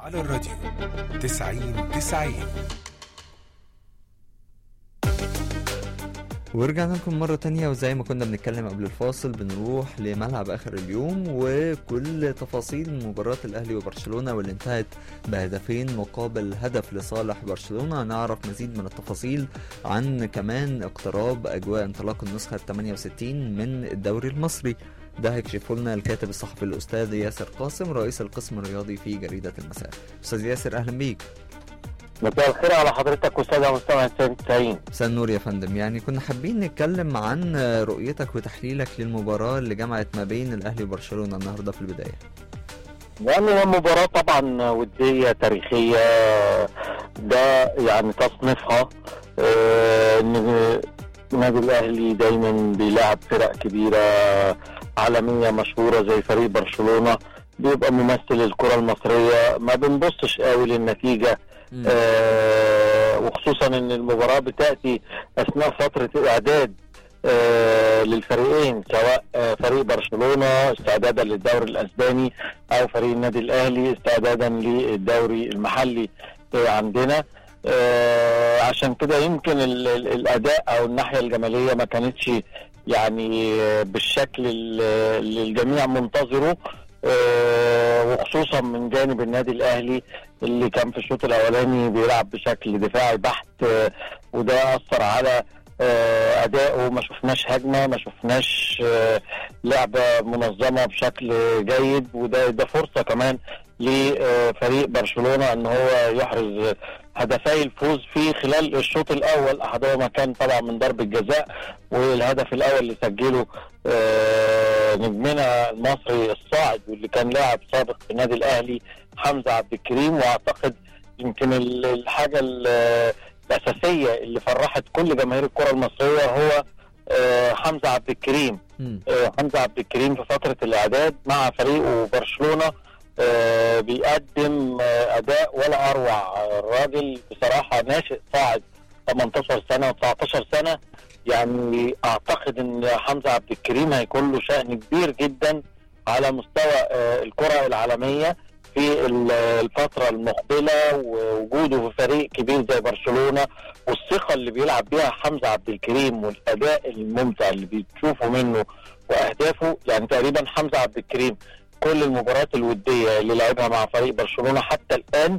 على الراديو تسعين تسعين ورجعنا لكم مرة تانية وزي ما كنا بنتكلم قبل الفاصل بنروح لملعب آخر اليوم وكل تفاصيل مباراة الأهلي وبرشلونة واللي انتهت بهدفين مقابل هدف لصالح برشلونة هنعرف مزيد من التفاصيل عن كمان اقتراب أجواء انطلاق النسخة 68 من الدوري المصري ده هيكشفه لنا الكاتب الصحفي الأستاذ ياسر قاسم رئيس القسم الرياضي في جريدة المساء أستاذ ياسر أهلا بيك مساء الخير على حضرتك والساده مستمع 90 مساء النور يا فندم يعني كنا حابين نتكلم عن رؤيتك وتحليلك للمباراة اللي جمعت ما بين الأهلي وبرشلونة النهاردة في البداية يعني المباراة طبعا ودية تاريخية ده يعني تصنيفها آه، ان النادي الاهلي دايما بيلعب فرق كبيرة عالمية مشهورة زي فريق برشلونة بيبقى ممثل الكرة المصرية ما بنبصش قوي للنتيجة مم. آه، وخصوصا ان المباراه بتاتي اثناء فتره الاعداد آه، للفريقين سواء آه، فريق برشلونه استعدادا للدوري الاسباني او فريق النادي الاهلي استعدادا للدوري المحلي آه، عندنا آه، عشان كده يمكن ال- ال- الاداء او الناحيه الجماليه ما كانتش يعني آه، بالشكل ال- اللي الجميع منتظره آه، وخصوصا من جانب النادي الاهلي اللي كان في الشوط الاولاني بيلعب بشكل دفاعي بحت آه، وده اثر على آه، ادائه ما شفناش هجمه ما شفناش آه، لعبه منظمه بشكل جيد وده ده فرصه كمان لفريق برشلونه ان هو يحرز هدفي الفوز في خلال الشوط الاول احدهما كان طبعا من ضربه جزاء والهدف الاول اللي سجله آه، نجمنا المصري الصاعد واللي كان لاعب سابق في النادي الاهلي حمزه عبد الكريم واعتقد يمكن ال- الحاجه ال- الاساسيه اللي فرحت كل جماهير الكره المصريه هو آه، حمزه عبد الكريم مم. آه، حمزه عبد الكريم في فتره الاعداد مع فريقه برشلونه آه، بيقدم آه، اداء ولا اروع آه، الراجل بصراحه ناشئ صاعد 18 سنه و19 سنه يعني اعتقد ان حمزه عبد الكريم هيكون له شأن كبير جدا على مستوى آه، الكره العالميه في ال- الفتره المقبله ووجوده في فريق كبير زي برشلونه والثقه اللي بيلعب بيها حمزه عبد الكريم والاداء الممتع اللي بتشوفه منه واهدافه يعني تقريبا حمزه عبد الكريم كل المباريات الوديه اللي لعبها مع فريق برشلونه حتى الان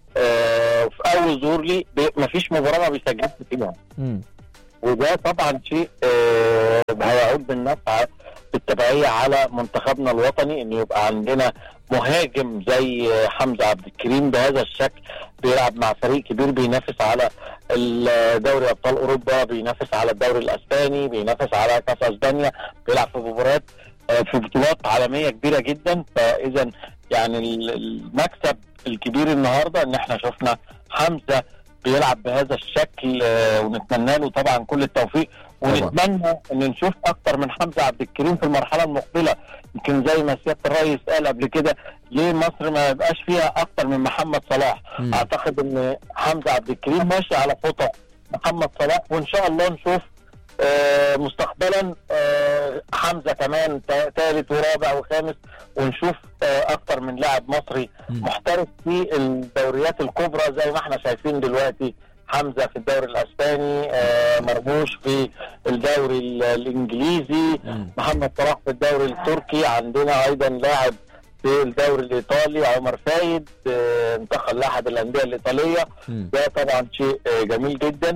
آه في اول ظهور لي بي- مفيش مباراه ما بيسجلش فيها مم. وده طبعا شيء آه هيعود بالنفع بالتبعيه على منتخبنا الوطني ان يبقى عندنا مهاجم زي آه، حمزه عبد الكريم بهذا الشكل بيلعب مع فريق كبير بينافس على ال- دوري ابطال اوروبا بينافس على الدوري الاسباني بينافس على كاس اسبانيا بيلعب في مباريات آه، في بطولات عالميه كبيره جدا فاذا يعني ال- المكسب الكبير النهارده ان احنا شفنا حمزه بيلعب بهذا الشكل آه، ونتمنى له طبعا كل التوفيق طبعا. ونتمنى ان نشوف اكتر من حمزه عبد الكريم في المرحله المقبله يمكن زي ما سياده الرئيس قال قبل كده ليه مصر ما يبقاش فيها اكتر من محمد صلاح مم. اعتقد ان حمزه عبد الكريم ماشي على خطى محمد صلاح وان شاء الله نشوف آه، مستقبلا آه، حمزه كمان ثالث ورابع وخامس ونشوف آه، اكتر من لاعب مصري مم. محترف في الدوريات الكبرى زي ما احنا شايفين دلوقتي حمزه في الدوري الاسباني آه، مرموش في الدوري ال- الانجليزي مم. محمد صلاح في الدوري التركي عندنا ايضا لاعب في الدوري الايطالي عمر فايد آه، انتقل لاحد الانديه الايطاليه مم. ده طبعا شيء آه، جميل جدا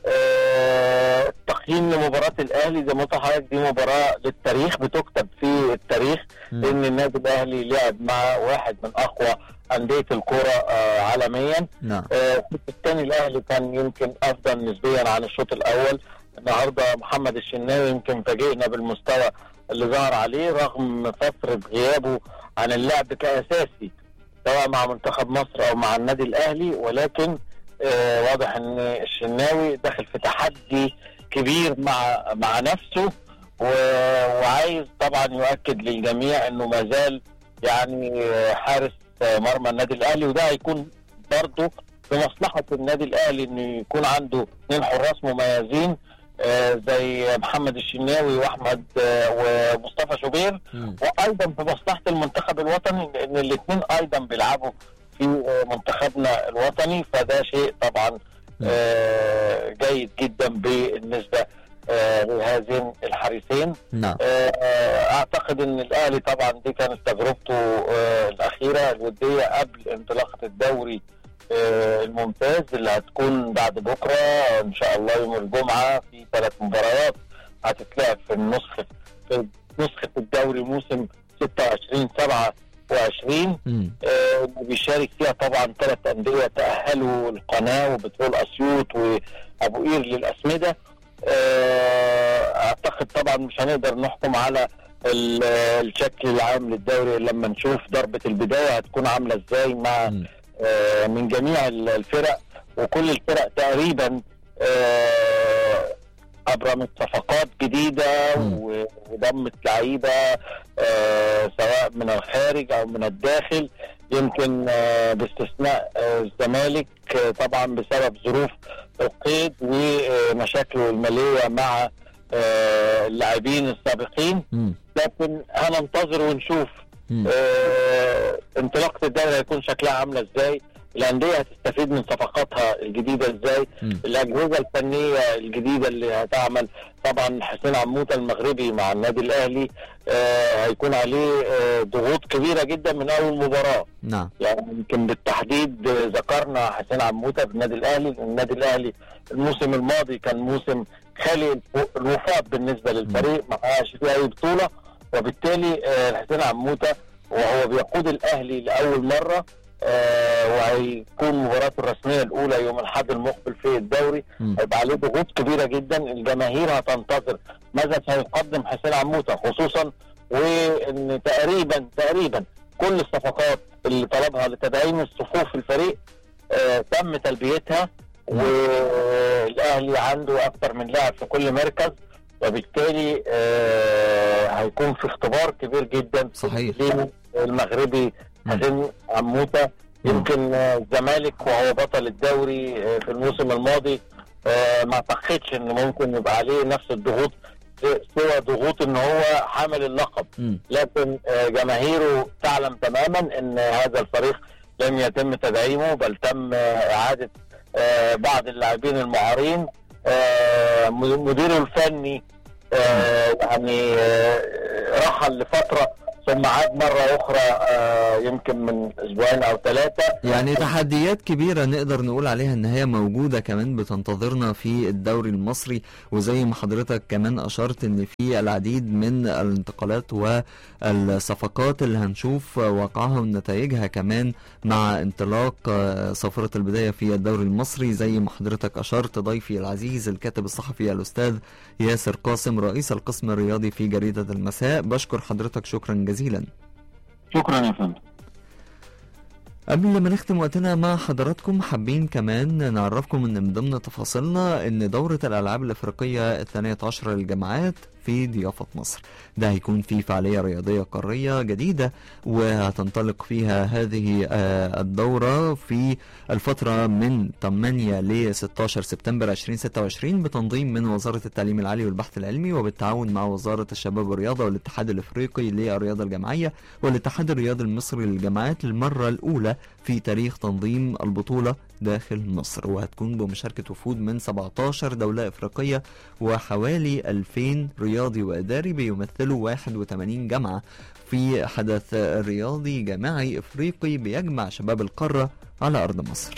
آه، التقييم لمباراة الأهلي زي ما قلت لحضرتك دي مباراة للتاريخ بتكتب في التاريخ مم. إن النادي الأهلي لعب مع واحد من أقوى أندية الكرة آه، عالميا نعم آه، الشوط الثاني الأهلي كان يمكن أفضل نسبيا عن الشوط الأول النهارده محمد الشناوي يمكن فاجئنا بالمستوى اللي ظهر عليه رغم فترة غيابه عن اللعب كأساسي سواء مع منتخب مصر أو مع النادي الأهلي ولكن آه، واضح ان الشناوي داخل في تحدي كبير مع مع نفسه و- وعايز طبعا يؤكد للجميع انه ما زال يعني آه، حارس آه، مرمى النادي الاهلي وده هيكون برضه بمصلحه النادي الاهلي انه يكون عنده اثنين حراس مميزين آه، زي محمد الشناوي واحمد آه، ومصطفى شوبير مم. وايضا في مصلحه المنتخب الوطني لان الاثنين ايضا بيلعبوا في آه، منتخبنا الوطني فده شيء طبعا آه، جيد جدا بالنسبه آه، لهذين الحارسين نعم آه، اعتقد ان الاهلي طبعا دي كانت تجربته آه، الاخيره الوديه قبل انطلاقه الدوري آه، الممتاز اللي هتكون بعد بكره ان شاء الله يوم الجمعه في ثلاث مباريات هتتلعب في النسخه في نسخه الدوري موسم 26 27 مم. آه، اللي بيشارك فيها طبعا ثلاث انديه تاهلوا القناه وبترول اسيوط وابو قير للاسمده آه، اعتقد طبعا مش هنقدر نحكم على ال- الشكل العام للدوري إلا لما نشوف ضربه البدايه هتكون عامله ازاي مع مم. آه، من جميع ال- الفرق وكل الفرق تقريبا آه، ابرمت صفقات جديده مم. و- وضمت لعيبه آه، سواء من الخارج او من الداخل يمكن آه، باستثناء آه، الزمالك آه، طبعا بسبب ظروف القيد ومشاكله الماليه مع آه، اللاعبين السابقين مم. لكن هننتظر ونشوف مم. آه، انطلاقه الدوري هيكون شكلها عامله ازاي الانديه هتستفيد من صفقاتها الجديده ازاي مم. الاجهزه الفنيه الجديده اللي هتعمل طبعا حسين عموته المغربي مع النادي الاهلي آه، هيكون عليه آه، ضغوط كبيره جدا من اول مباراه نعم يعني يمكن بالتحديد آه، ذكرنا حسين عموته في النادي الاهلي النادي الاهلي الموسم الماضي كان موسم خالي الف- الوفاق بالنسبه للفريق ما حققش فيه اي بطوله وبالتالي آه، حسين عموته وهو بيقود الاهلي لاول مره آه، وهيكون مباراته الرسميه الاولى يوم الاحد المقبل في الدوري مم. هيبقى عليه ضغوط كبيره جدا الجماهير هتنتظر ماذا سيقدم حسين عموته خصوصا وان تقريبا تقريبا كل الصفقات اللي طلبها لتدعيم الصفوف في الفريق آه تم تلبيتها والاهلي عنده اكثر من لاعب في كل مركز وبالتالي آه هيكون في اختبار كبير جدا صحيح. المغربي مم. حسين عموته يمكن آه، الزمالك وهو بطل الدوري آه، في الموسم الماضي آه، ما اعتقدش ان ممكن يبقى عليه نفس الضغوط سوى ضغوط ان هو حامل اللقب مم. لكن آه، جماهيره تعلم تماما ان هذا الفريق لم يتم تدعيمه بل تم آه، اعاده آه، بعض اللاعبين المعارين آه، مديره الفني آه، يعني آه، رحل لفتره ثم عاد مره اخرى آه، يمكن من اسبوعين او ثلاثه يعني تحديات كبيرة نقدر نقول عليها ان هي موجودة كمان بتنتظرنا في الدوري المصري وزي ما حضرتك كمان اشرت ان في العديد من الانتقالات والصفقات اللي هنشوف واقعها ونتائجها كمان مع انطلاق آه، صافرة البداية في الدوري المصري زي ما حضرتك اشرت ضيفي العزيز الكاتب الصحفي الاستاذ ياسر قاسم رئيس القسم الرياضي في جريدة المساء بشكر حضرتك شكرا جزيلا شكرا يا فندم قبل ما نختم وقتنا مع حضراتكم حابين كمان نعرفكم ان من ضمن تفاصيلنا ان دورة الالعاب الافريقية الثانية عشر للجامعات في ضيافة مصر ده هيكون في فعالية رياضية قارية جديدة وهتنطلق فيها هذه آه، الدورة في الفترة من 8 ل 16 سبتمبر 2026 بتنظيم من وزارة التعليم العالي والبحث العلمي وبالتعاون مع وزارة الشباب والرياضة والاتحاد الافريقي للرياضة الجماعية والاتحاد الرياضي المصري للجامعات للمرة الأولى في تاريخ تنظيم البطولة داخل مصر وهتكون بمشاركة وفود من 17 دولة إفريقية وحوالي 2000 رياضي وإداري بيمثلوا 81 جامعة في حدث رياضي جماعي إفريقي بيجمع شباب القارة على أرض مصر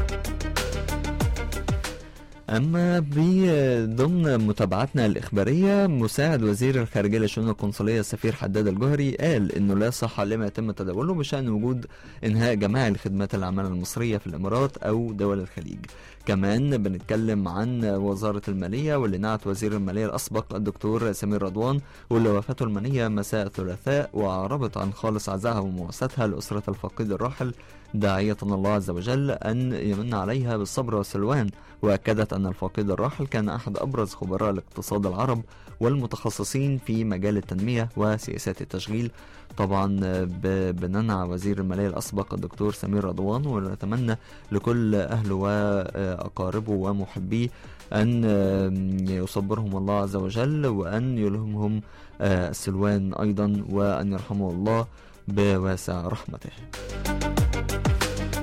أما ضمن متابعتنا الإخبارية مساعد وزير الخارجية للشؤون القنصلية السفير حداد الجوهري قال إنه لا صحة لما يتم تداوله بشأن وجود إنهاء جماعي لخدمات العمالة المصرية في الإمارات أو دول الخليج. كمان بنتكلم عن وزارة المالية واللي نعت وزير المالية الأسبق الدكتور سمير رضوان واللي وفاته المنية مساء الثلاثاء وأعربت عن خالص عزائها ومواساتها لأسرة الفقيد الراحل داعية الله عز وجل أن يمن عليها بالصبر والسلوان وأكدت أن الفقيد الراحل كان أحد أبرز خبراء الاقتصاد العرب والمتخصصين في مجال التنمية وسياسات التشغيل طبعا ب- بننعى وزير المالية الأسبق الدكتور سمير رضوان ونتمنى لكل أهله وأقاربه ومحبيه أن يصبرهم الله عز وجل وأن يلهمهم السلوان أيضا وأن يرحمه الله بواسع رحمته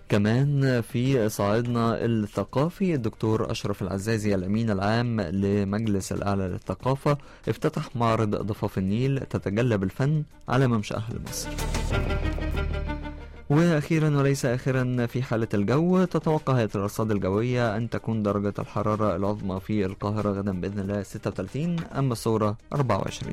كمان في صعيدنا الثقافي الدكتور أشرف العزازي الأمين العام لمجلس الأعلى للثقافة افتتح معرض ضفاف النيل تتجلى بالفن على ممشى أهل مصر واخيرا وليس اخرا في حاله الجو تتوقع هيئه الارصاد الجويه ان تكون درجه الحراره العظمى في القاهره غدا باذن الله 36 اما الصوره 24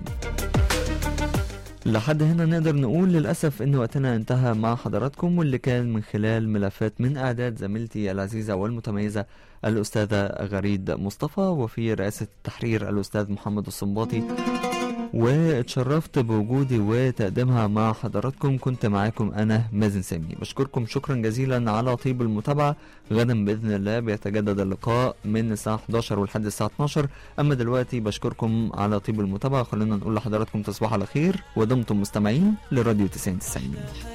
لحد هنا نقدر نقول للأسف إن وقتنا انتهى مع حضراتكم واللي كان من خلال ملفات من إعداد زميلتي العزيزة والمتميزة الأستاذة غريد مصطفى وفي رئاسة التحرير الأستاذ محمد الصنباطي واتشرفت بوجودي وتقديمها مع حضراتكم كنت معاكم أنا مازن سامي بشكركم شكرا جزيلا على طيب المتابعة غدا بإذن الله بيتجدد اللقاء من الساعة 11 ولحد الساعة 12 أما دلوقتي بشكركم على طيب المتابعة خلونا نقول لحضراتكم تصبحوا على خير ودمتم مستمعين لراديو 90 90